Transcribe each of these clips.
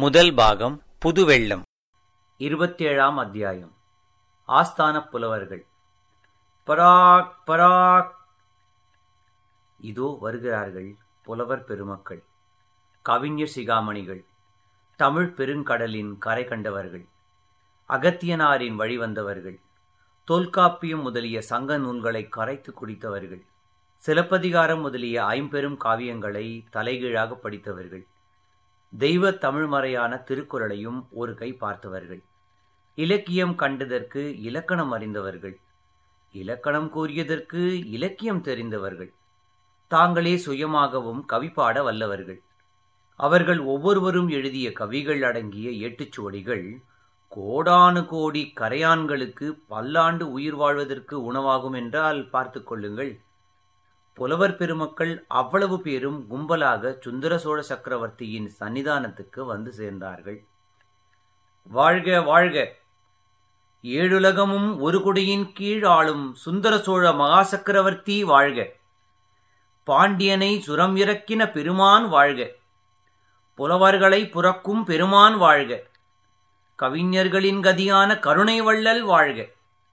முதல் பாகம் புதுவெள்ளம் இருபத்தேழாம் அத்தியாயம் ஆஸ்தான புலவர்கள் பராக் பராக் இதோ வருகிறார்கள் புலவர் பெருமக்கள் கவிஞர் சிகாமணிகள் தமிழ் பெருங்கடலின் கரை கண்டவர்கள் அகத்தியனாரின் வழிவந்தவர்கள் தொல்காப்பியம் முதலிய சங்க நூல்களை கரைத்து குடித்தவர்கள் சிலப்பதிகாரம் முதலிய ஐம்பெரும் காவியங்களை தலைகீழாக படித்தவர்கள் தெய்வ தமிழ்மறையான திருக்குறளையும் ஒரு கை பார்த்தவர்கள் இலக்கியம் கண்டதற்கு இலக்கணம் அறிந்தவர்கள் இலக்கணம் கூறியதற்கு இலக்கியம் தெரிந்தவர்கள் தாங்களே சுயமாகவும் கவி பாட வல்லவர்கள் அவர்கள் ஒவ்வொருவரும் எழுதிய கவிகள் அடங்கிய ஏட்டுச்சுவடிகள் கோடானு கோடி கரையான்களுக்கு பல்லாண்டு உயிர் வாழ்வதற்கு உணவாகும் என்றால் பார்த்து கொள்ளுங்கள் புலவர் பெருமக்கள் அவ்வளவு பேரும் கும்பலாக சுந்தர சோழ சக்கரவர்த்தியின் சன்னிதானத்துக்கு வந்து சேர்ந்தார்கள் வாழ்க வாழ்க ஏழுலகமும் ஒரு குடியின் கீழ் ஆளும் சுந்தர சோழ மகா சக்கரவர்த்தி வாழ்க பாண்டியனை சுரம் இறக்கின பெருமான் வாழ்க புலவர்களை புறக்கும் பெருமான் வாழ்க கவிஞர்களின் கதியான கருணை வள்ளல் வாழ்க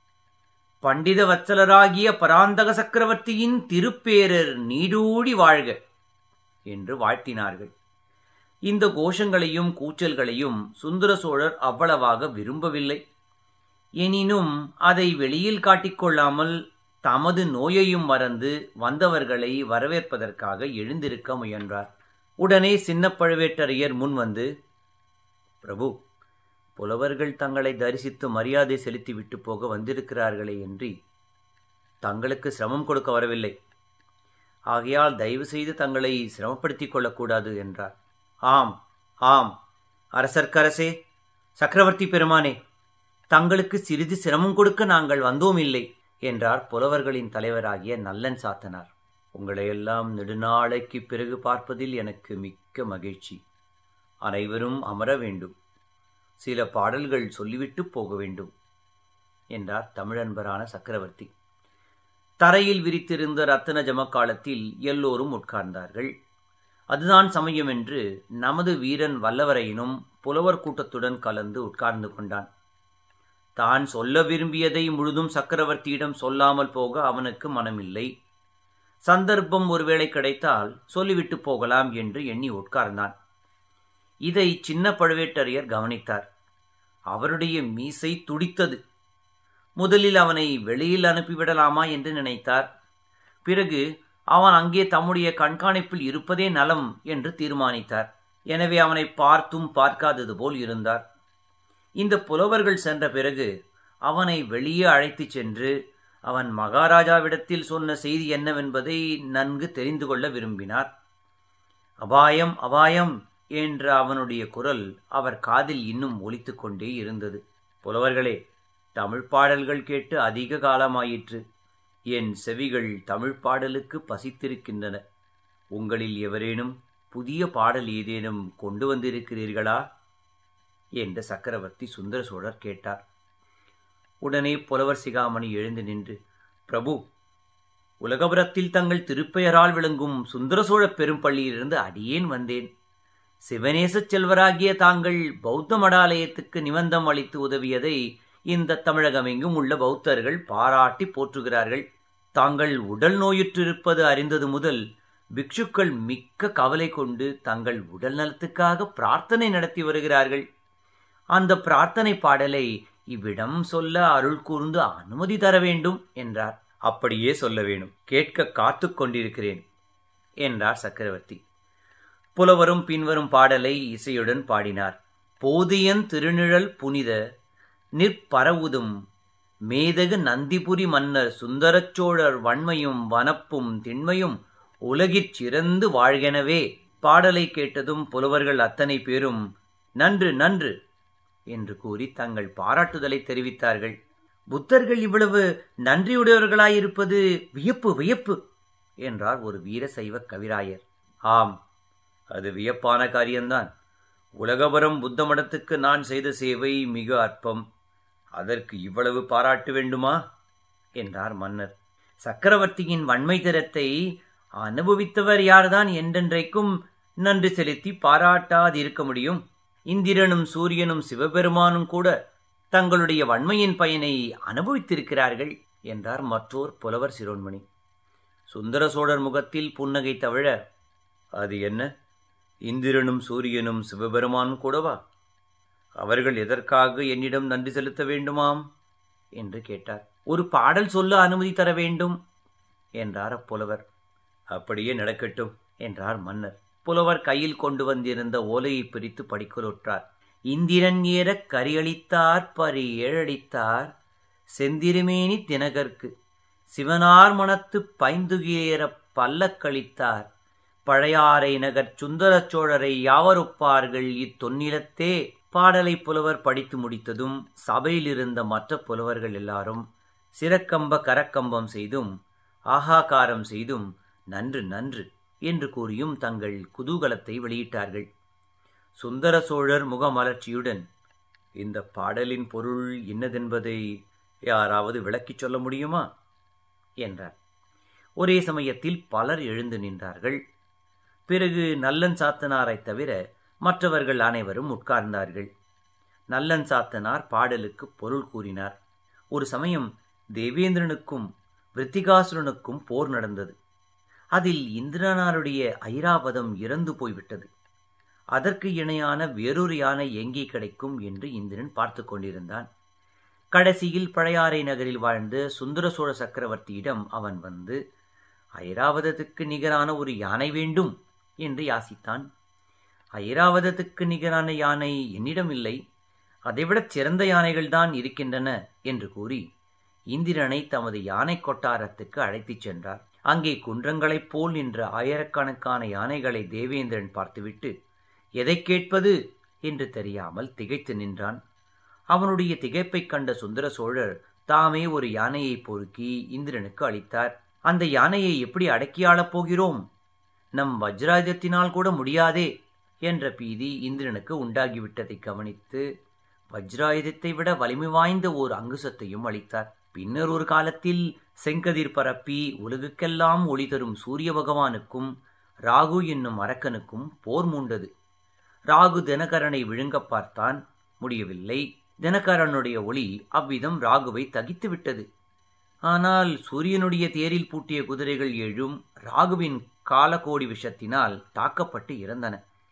பண்டித வத்சலராகிய பராந்தக சக்கரவர்த்தியின் திருப்பேரர் நீடூடி வாழ்க என்று வாழ்த்தினார்கள் இந்த கோஷங்களையும் கூச்சல்களையும் சுந்தர சோழர் அவ்வளவாக விரும்பவில்லை எனினும் அதை வெளியில் காட்டிக்கொள்ளாமல் தமது நோயையும் மறந்து வந்தவர்களை வரவேற்பதற்காக எழுந்திருக்க முயன்றார் உடனே சின்ன பழுவேட்டரையர் முன் வந்து பிரபு புலவர்கள் தங்களை தரிசித்து மரியாதை செலுத்திவிட்டு போக வந்திருக்கிறார்களே என்று தங்களுக்கு சிரமம் கொடுக்க வரவில்லை ஆகையால் தயவு செய்து தங்களை சிரமப்படுத்திக் கொள்ளக்கூடாது என்றார் ஆம் ஆம் அரசர்க்கரசே சக்கரவர்த்தி பெருமானே தங்களுக்கு சிறிது சிரமம் கொடுக்க நாங்கள் வந்தோம் இல்லை என்றார் புலவர்களின் தலைவராகிய நல்லன் சாத்தனார் உங்களையெல்லாம் நெடுநாளைக்கு பிறகு பார்ப்பதில் எனக்கு மிக்க மகிழ்ச்சி அனைவரும் அமர வேண்டும் சில பாடல்கள் சொல்லிவிட்டு போக வேண்டும் என்றார் தமிழன்பரான சக்கரவர்த்தி தரையில் விரித்திருந்த ரத்தின ஜமக்காலத்தில் எல்லோரும் உட்கார்ந்தார்கள் அதுதான் சமயம் என்று நமது வீரன் வல்லவரையினும் புலவர் கூட்டத்துடன் கலந்து உட்கார்ந்து கொண்டான் தான் சொல்ல விரும்பியதை முழுதும் சக்கரவர்த்தியிடம் சொல்லாமல் போக அவனுக்கு மனமில்லை சந்தர்ப்பம் ஒருவேளை கிடைத்தால் சொல்லிவிட்டு போகலாம் என்று எண்ணி உட்கார்ந்தான் இதை சின்ன பழுவேட்டரையர் கவனித்தார் அவருடைய மீசை துடித்தது முதலில் அவனை வெளியில் அனுப்பிவிடலாமா என்று நினைத்தார் பிறகு அவன் அங்கே தம்முடைய கண்காணிப்பில் இருப்பதே நலம் என்று தீர்மானித்தார் எனவே அவனை பார்த்தும் பார்க்காதது போல் இருந்தார் இந்த புலவர்கள் சென்ற பிறகு அவனை வெளியே அழைத்துச் சென்று அவன் மகாராஜாவிடத்தில் சொன்ன செய்தி என்னவென்பதை நன்கு தெரிந்து கொள்ள விரும்பினார் அபாயம் அபாயம் என்ற அவனுடைய குரல் அவர் காதில் இன்னும் ஒலித்து கொண்டே இருந்தது புலவர்களே தமிழ் பாடல்கள் கேட்டு அதிக காலமாயிற்று என் செவிகள் தமிழ் பாடலுக்கு பசித்திருக்கின்றன உங்களில் எவரேனும் புதிய பாடல் ஏதேனும் கொண்டு வந்திருக்கிறீர்களா என்று சக்கரவர்த்தி சுந்தர சோழர் கேட்டார் உடனே புலவர் சிகாமணி எழுந்து நின்று பிரபு உலகபுரத்தில் தங்கள் திருப்பெயரால் விளங்கும் சுந்தர சோழ பெரும்பள்ளியிலிருந்து அடியேன் வந்தேன் சிவநேசச் செல்வராகிய தாங்கள் பௌத்த மடாலயத்துக்கு நிபந்தம் அளித்து உதவியதை இந்த தமிழகமெங்கும் உள்ள பௌத்தர்கள் பாராட்டி போற்றுகிறார்கள் தாங்கள் உடல் நோயுற்றிருப்பது அறிந்தது முதல் பிக்ஷுக்கள் மிக்க கவலை கொண்டு தங்கள் உடல் நலத்துக்காக பிரார்த்தனை நடத்தி வருகிறார்கள் அந்த பிரார்த்தனை பாடலை இவ்விடம் சொல்ல அருள் கூர்ந்து அனுமதி தர வேண்டும் என்றார் அப்படியே சொல்ல வேணும் கேட்க காத்து கொண்டிருக்கிறேன் என்றார் சக்கரவர்த்தி புலவரும் பின்வரும் பாடலை இசையுடன் பாடினார் போதியன் திருநிழல் புனித நிற்பரவுதும் மேதகு நந்திபுரி மன்னர் சுந்தரச் சோழர் வன்மையும் வனப்பும் திண்மையும் உலகிற் சிறந்து வாழ்கெனவே பாடலை கேட்டதும் புலவர்கள் அத்தனை பேரும் நன்று நன்று என்று கூறி தங்கள் பாராட்டுதலை தெரிவித்தார்கள் புத்தர்கள் இவ்வளவு நன்றியுடையவர்களாயிருப்பது வியப்பு வியப்பு என்றார் ஒரு வீர சைவ கவிராயர் ஆம் அது வியப்பான காரியம்தான் உலகபுரம் புத்த மடத்துக்கு நான் செய்த சேவை மிக அற்பம் அதற்கு இவ்வளவு பாராட்டு வேண்டுமா என்றார் மன்னர் சக்கரவர்த்தியின் வன்மை திறத்தை அனுபவித்தவர் யார்தான் என்றென்றைக்கும் நன்றி செலுத்தி பாராட்டாதிருக்க முடியும் இந்திரனும் சூரியனும் சிவபெருமானும் கூட தங்களுடைய வன்மையின் பயனை அனுபவித்திருக்கிறார்கள் என்றார் மற்றோர் புலவர் சிரோன்மணி சுந்தர சோழர் முகத்தில் புன்னகை தவிழ அது என்ன இந்திரனும் சூரியனும் சிவபெருமானும் கூடவா அவர்கள் எதற்காக என்னிடம் நன்றி செலுத்த வேண்டுமாம் என்று கேட்டார் ஒரு பாடல் சொல்ல அனுமதி தர வேண்டும் என்றார் அப்புலவர் அப்படியே நடக்கட்டும் என்றார் மன்னர் புலவர் கையில் கொண்டு வந்திருந்த ஓலையை பிரித்து படிக்கலுற்றார் இந்திரன் ஏறக் கரியளித்தார் பரி ஏழடித்தார் செந்திருமேனி தினகர்க்கு சிவனார் மனத்து பைந்துகேற பல்லக்களித்தார் பழையாறை நகர் சுந்தரச் சோழரை யாவரொப்பார்கள் இத்தொன்னிலத்தே பாடலை புலவர் படித்து முடித்ததும் சபையில் இருந்த மற்ற புலவர்கள் எல்லாரும் சிறக்கம்ப கரக்கம்பம் செய்தும் ஆகாகாரம் செய்தும் நன்று நன்று என்று கூறியும் தங்கள் குதூகலத்தை வெளியிட்டார்கள் சுந்தர சோழர் முகமலர்ச்சியுடன் இந்த பாடலின் பொருள் இன்னதென்பதை யாராவது விளக்கிச் சொல்ல முடியுமா என்றார் ஒரே சமயத்தில் பலர் எழுந்து நின்றார்கள் பிறகு நல்லன் சாத்தனாரைத் தவிர மற்றவர்கள் அனைவரும் உட்கார்ந்தார்கள் நல்லன் சாத்தனார் பாடலுக்கு பொருள் கூறினார் ஒரு சமயம் தேவேந்திரனுக்கும் விருத்திகாசுரனுக்கும் போர் நடந்தது அதில் இந்திரனாருடைய ஐராவதம் இறந்து போய்விட்டது அதற்கு இணையான வேறொரு யானை எங்கே கிடைக்கும் என்று இந்திரன் பார்த்து கொண்டிருந்தான் கடைசியில் பழையாறை நகரில் வாழ்ந்த சுந்தர சோழ சக்கரவர்த்தியிடம் அவன் வந்து ஐராவதத்துக்கு நிகரான ஒரு யானை வேண்டும் என்று யாசித்தான் ஐராவதத்துக்கு நிகரான யானை என்னிடம் இல்லை அதைவிடச் சிறந்த யானைகள்தான் இருக்கின்றன என்று கூறி இந்திரனை தமது யானை கொட்டாரத்துக்கு அழைத்துச் சென்றார் அங்கே குன்றங்களைப் போல் நின்ற ஆயிரக்கணக்கான யானைகளை தேவேந்திரன் பார்த்துவிட்டு எதை கேட்பது என்று தெரியாமல் திகைத்து நின்றான் அவனுடைய திகைப்பைக் கண்ட சுந்தர சோழர் தாமே ஒரு யானையை பொறுக்கி இந்திரனுக்கு அளித்தார் அந்த யானையை எப்படி அடக்கியாளப் போகிறோம் நம் வஜ்ராயுதத்தினால் கூட முடியாதே என்ற பீதி இந்திரனுக்கு உண்டாகிவிட்டதை கவனித்து வஜ்ராயுதத்தை விட வலிமை வாய்ந்த ஓர் அங்குசத்தையும் அளித்தார் பின்னர் ஒரு காலத்தில் செங்கதிர் பரப்பி உலகுக்கெல்லாம் ஒளி தரும் சூரிய பகவானுக்கும் ராகு என்னும் அரக்கனுக்கும் போர் மூண்டது ராகு தினகரனை விழுங்கப் பார்த்தான் முடியவில்லை தினகரனுடைய ஒளி அவ்விதம் ராகுவை தகித்து விட்டது ஆனால் சூரியனுடைய தேரில் பூட்டிய குதிரைகள் ஏழும் ராகுவின் காலகோடி விஷத்தினால் தாக்கப்பட்டு இறந்தன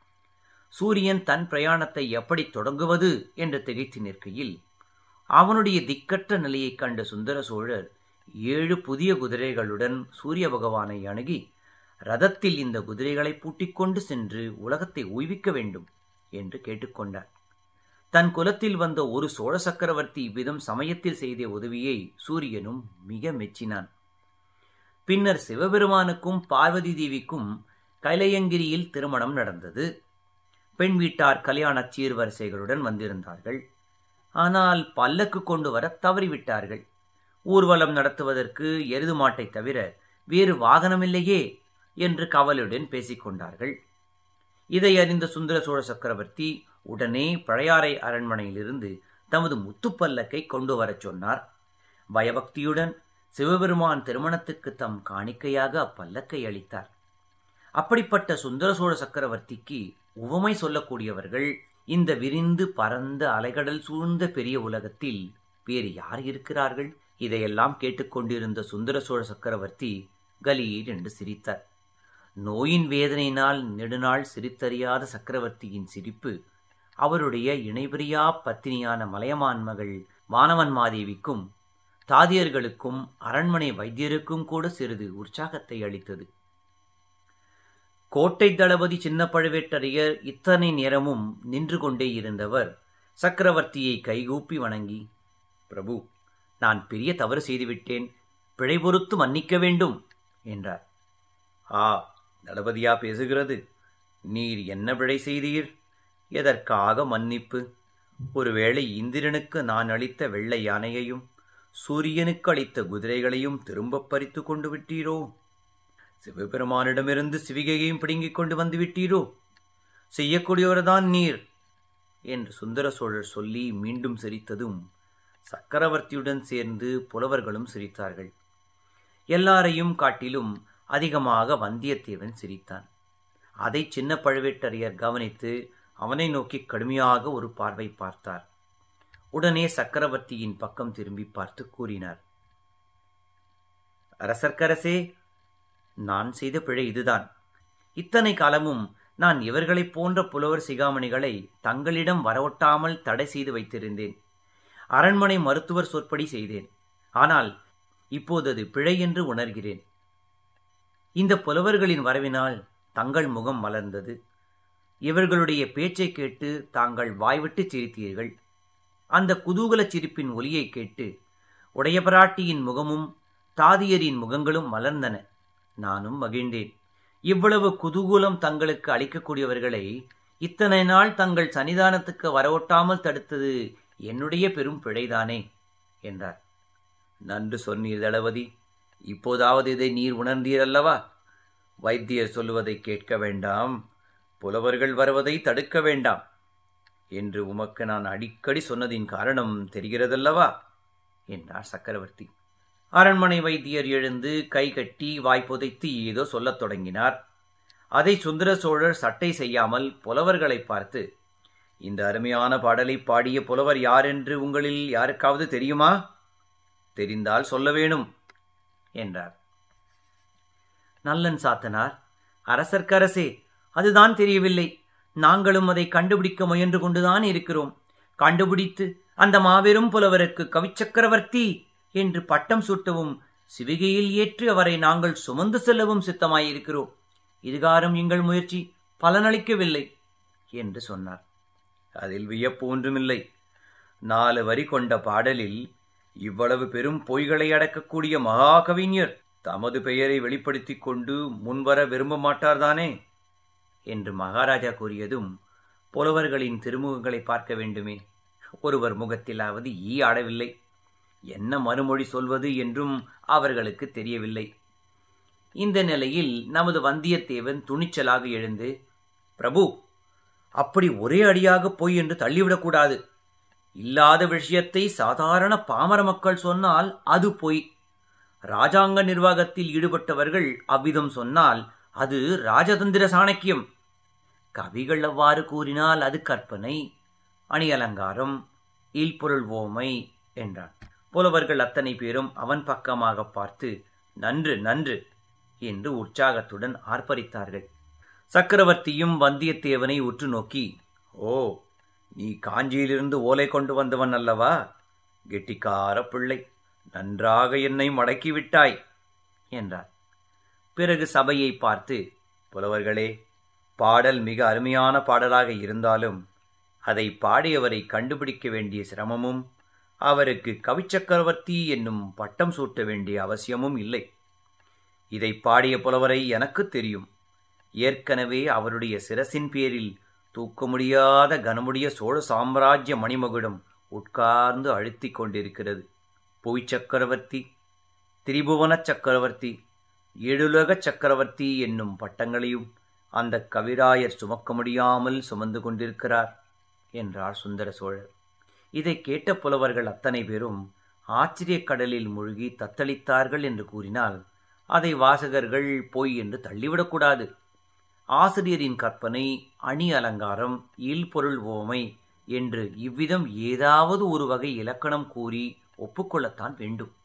சூரியன் தன் பிரயாணத்தை எப்படி தொடங்குவது என்று திகைத்து நிற்கையில் அவனுடைய திக்கற்ற நிலையைக் கண்ட சுந்தர சோழர் ஏழு புதிய குதிரைகளுடன் சூரிய பகவானை அணுகி ரதத்தில் இந்த குதிரைகளை பூட்டிக் கொண்டு சென்று உலகத்தை உய்விக்க வேண்டும் என்று கேட்டுக்கொண்டார் தன் குலத்தில் வந்த ஒரு சோழ சக்கரவர்த்தி இவ்விதம் சமயத்தில் செய்த உதவியை சூரியனும் மிக மெச்சினான் பின்னர் சிவபெருமானுக்கும் பார்வதி தேவிக்கும் கைலையங்கிரியில் திருமணம் நடந்தது பெண் வீட்டார் கல்யாணச் சீர்வரிசைகளுடன் வந்திருந்தார்கள் ஆனால் பல்லக்கு கொண்டு வர தவறிவிட்டார்கள் ஊர்வலம் நடத்துவதற்கு எருது மாட்டை தவிர வேறு வாகனமில்லையே என்று கவலையுடன் பேசிக்கொண்டார்கள் இதை அறிந்த சுந்தர சோழ சக்கரவர்த்தி உடனே பழையாறை அரண்மனையிலிருந்து தமது முத்துப்பல்லக்கை கொண்டு வரச் சொன்னார் பயபக்தியுடன் சிவபெருமான் திருமணத்துக்கு தம் காணிக்கையாக அப்பல்லக்கை அளித்தார் அப்படிப்பட்ட சுந்தர சோழ சக்கரவர்த்திக்கு உவமை சொல்லக்கூடியவர்கள் இந்த விரிந்து பரந்த அலைகடல் சூழ்ந்த பெரிய உலகத்தில் வேறு யார் இருக்கிறார்கள் இதையெல்லாம் கேட்டுக்கொண்டிருந்த சுந்தர சோழ சக்கரவர்த்தி கலீர் என்று சிரித்தார் நோயின் வேதனையினால் நெடுநாள் சிரித்தறியாத சக்கரவர்த்தியின் சிரிப்பு அவருடைய இணைபிரியா பத்தினியான மலையமான் மகள் வானவன் மாதேவிக்கும் தாதியர்களுக்கும் அரண்மனை வைத்தியருக்கும் கூட சிறிது உற்சாகத்தை அளித்தது கோட்டை தளபதி சின்ன பழுவேட்டரையர் இத்தனை நேரமும் நின்று கொண்டே இருந்தவர் சக்கரவர்த்தியை கைகூப்பி வணங்கி பிரபு நான் பெரிய தவறு செய்துவிட்டேன் பிழை பொறுத்து மன்னிக்க வேண்டும் என்றார் ஆ தளபதியா பேசுகிறது நீர் என்ன பிழை செய்தீர் எதற்காக மன்னிப்பு ஒருவேளை இந்திரனுக்கு நான் அளித்த வெள்ளை யானையையும் சூரியனுக்கு அளித்த குதிரைகளையும் திரும்பப் பறித்து கொண்டு விட்டீரோ சிவபெருமானிடமிருந்து சிவிகையையும் பிடுங்கிக் கொண்டு வந்து விட்டீரோ செய்யக்கூடியவர்தான் நீர் என்று சுந்தர சோழர் சொல்லி மீண்டும் சிரித்ததும் சக்கரவர்த்தியுடன் சேர்ந்து புலவர்களும் சிரித்தார்கள் எல்லாரையும் காட்டிலும் அதிகமாக வந்தியத்தேவன் சிரித்தான் அதை சின்ன பழுவேட்டரையர் கவனித்து அவனை நோக்கி கடுமையாக ஒரு பார்வை பார்த்தார் உடனே சக்கரவர்த்தியின் பக்கம் திரும்பி பார்த்து கூறினார் அரசர்க்கரசே நான் செய்த பிழை இதுதான் இத்தனை காலமும் நான் இவர்களைப் போன்ற புலவர் சிகாமணிகளை தங்களிடம் வரவொட்டாமல் தடை செய்து வைத்திருந்தேன் அரண்மனை மருத்துவர் சொற்படி செய்தேன் ஆனால் இப்போது அது பிழை என்று உணர்கிறேன் இந்த புலவர்களின் வரவினால் தங்கள் முகம் மலர்ந்தது இவர்களுடைய பேச்சை கேட்டு தாங்கள் வாய்விட்டு சிரித்தீர்கள் அந்த குதூகல சிரிப்பின் ஒலியை கேட்டு உடையபராட்டியின் முகமும் தாதியரின் முகங்களும் மலர்ந்தன நானும் மகிழ்ந்தேன் இவ்வளவு குதூகூலம் தங்களுக்கு அளிக்கக்கூடியவர்களை இத்தனை நாள் தங்கள் சன்னிதானத்துக்கு வரவொட்டாமல் தடுத்தது என்னுடைய பெரும் பிழைதானே என்றார் நன்று சொன்னீர் தளபதி இப்போதாவது இதை நீர் உணர்ந்தீரல்லவா வைத்தியர் சொல்லுவதை கேட்க வேண்டாம் புலவர்கள் வருவதை தடுக்க வேண்டாம் என்று உமக்கு நான் அடிக்கடி சொன்னதின் காரணம் தெரிகிறதல்லவா என்றார் சக்கரவர்த்தி அரண்மனை வைத்தியர் எழுந்து கை கட்டி வாய் புதைத்து ஏதோ சொல்லத் தொடங்கினார் அதை சுந்தர சோழர் சட்டை செய்யாமல் புலவர்களை பார்த்து இந்த அருமையான பாடலை பாடிய புலவர் யார் என்று உங்களில் யாருக்காவது தெரியுமா தெரிந்தால் சொல்ல வேணும் என்றார் நல்லன் சாத்தனார் அரசர்க்கரசே அதுதான் தெரியவில்லை நாங்களும் அதை கண்டுபிடிக்க முயன்று கொண்டுதான் இருக்கிறோம் கண்டுபிடித்து அந்த மாபெரும் புலவருக்கு கவிச்சக்கரவர்த்தி என்று பட்டம் சூட்டவும் சிவிகையில் ஏற்றி அவரை நாங்கள் சுமந்து செல்லவும் சித்தமாயிருக்கிறோம் இதுகாரும் எங்கள் முயற்சி பலனளிக்கவில்லை என்று சொன்னார் அதில் வியப்பு ஒன்றுமில்லை நாலு வரி கொண்ட பாடலில் இவ்வளவு பெரும் பொய்களை அடக்கக்கூடிய மகாகவிஞர் தமது பெயரை வெளிப்படுத்திக் கொண்டு முன்வர விரும்ப மாட்டார்தானே என்று மகாராஜா கூறியதும் புலவர்களின் திருமுகங்களை பார்க்க வேண்டுமே ஒருவர் முகத்திலாவது ஈ ஆடவில்லை என்ன மறுமொழி சொல்வது என்றும் அவர்களுக்கு தெரியவில்லை இந்த நிலையில் நமது வந்தியத்தேவன் துணிச்சலாக எழுந்து பிரபு அப்படி ஒரே அடியாக பொய் என்று தள்ளிவிடக்கூடாது இல்லாத விஷயத்தை சாதாரண பாமர மக்கள் சொன்னால் அது பொய் ராஜாங்க நிர்வாகத்தில் ஈடுபட்டவர்கள் அவ்விதம் சொன்னால் அது ராஜதந்திர சாணக்கியம் கவிகள் அவ்வாறு கூறினால் அது கற்பனை அணி அலங்காரம் இல்பொருள் ஓமை என்றான் புலவர்கள் அத்தனை பேரும் அவன் பக்கமாக பார்த்து நன்று நன்று என்று உற்சாகத்துடன் ஆர்ப்பரித்தார்கள் சக்கரவர்த்தியும் வந்தியத்தேவனை உற்று நோக்கி ஓ நீ காஞ்சியிலிருந்து ஓலை கொண்டு வந்தவன் அல்லவா கெட்டிக்கார பிள்ளை நன்றாக என்னை மடக்கிவிட்டாய் என்றார் பிறகு சபையை பார்த்து புலவர்களே பாடல் மிக அருமையான பாடலாக இருந்தாலும் அதை பாடியவரை கண்டுபிடிக்க வேண்டிய சிரமமும் அவருக்கு கவிச்சக்கரவர்த்தி என்னும் பட்டம் சூட்ட வேண்டிய அவசியமும் இல்லை இதை பாடிய புலவரை எனக்கு தெரியும் ஏற்கனவே அவருடைய சிரசின் பேரில் தூக்க முடியாத கனமுடைய சோழ சாம்ராஜ்ய மணிமகுடம் உட்கார்ந்து அழுத்திக் கொண்டிருக்கிறது புவி சக்கரவர்த்தி திரிபுவன சக்கரவர்த்தி ஏழுலக சக்கரவர்த்தி என்னும் பட்டங்களையும் அந்த கவிராயர் சுமக்க முடியாமல் சுமந்து கொண்டிருக்கிறார் என்றார் சுந்தர சோழர் இதை கேட்ட புலவர்கள் அத்தனை பேரும் ஆச்சரியக் கடலில் மூழ்கி தத்தளித்தார்கள் என்று கூறினால் அதை வாசகர்கள் பொய் என்று தள்ளிவிடக்கூடாது ஆசிரியரின் கற்பனை அணி அலங்காரம் இல்பொருள் ஓமை என்று இவ்விதம் ஏதாவது ஒரு வகை இலக்கணம் கூறி ஒப்புக்கொள்ளத்தான் வேண்டும்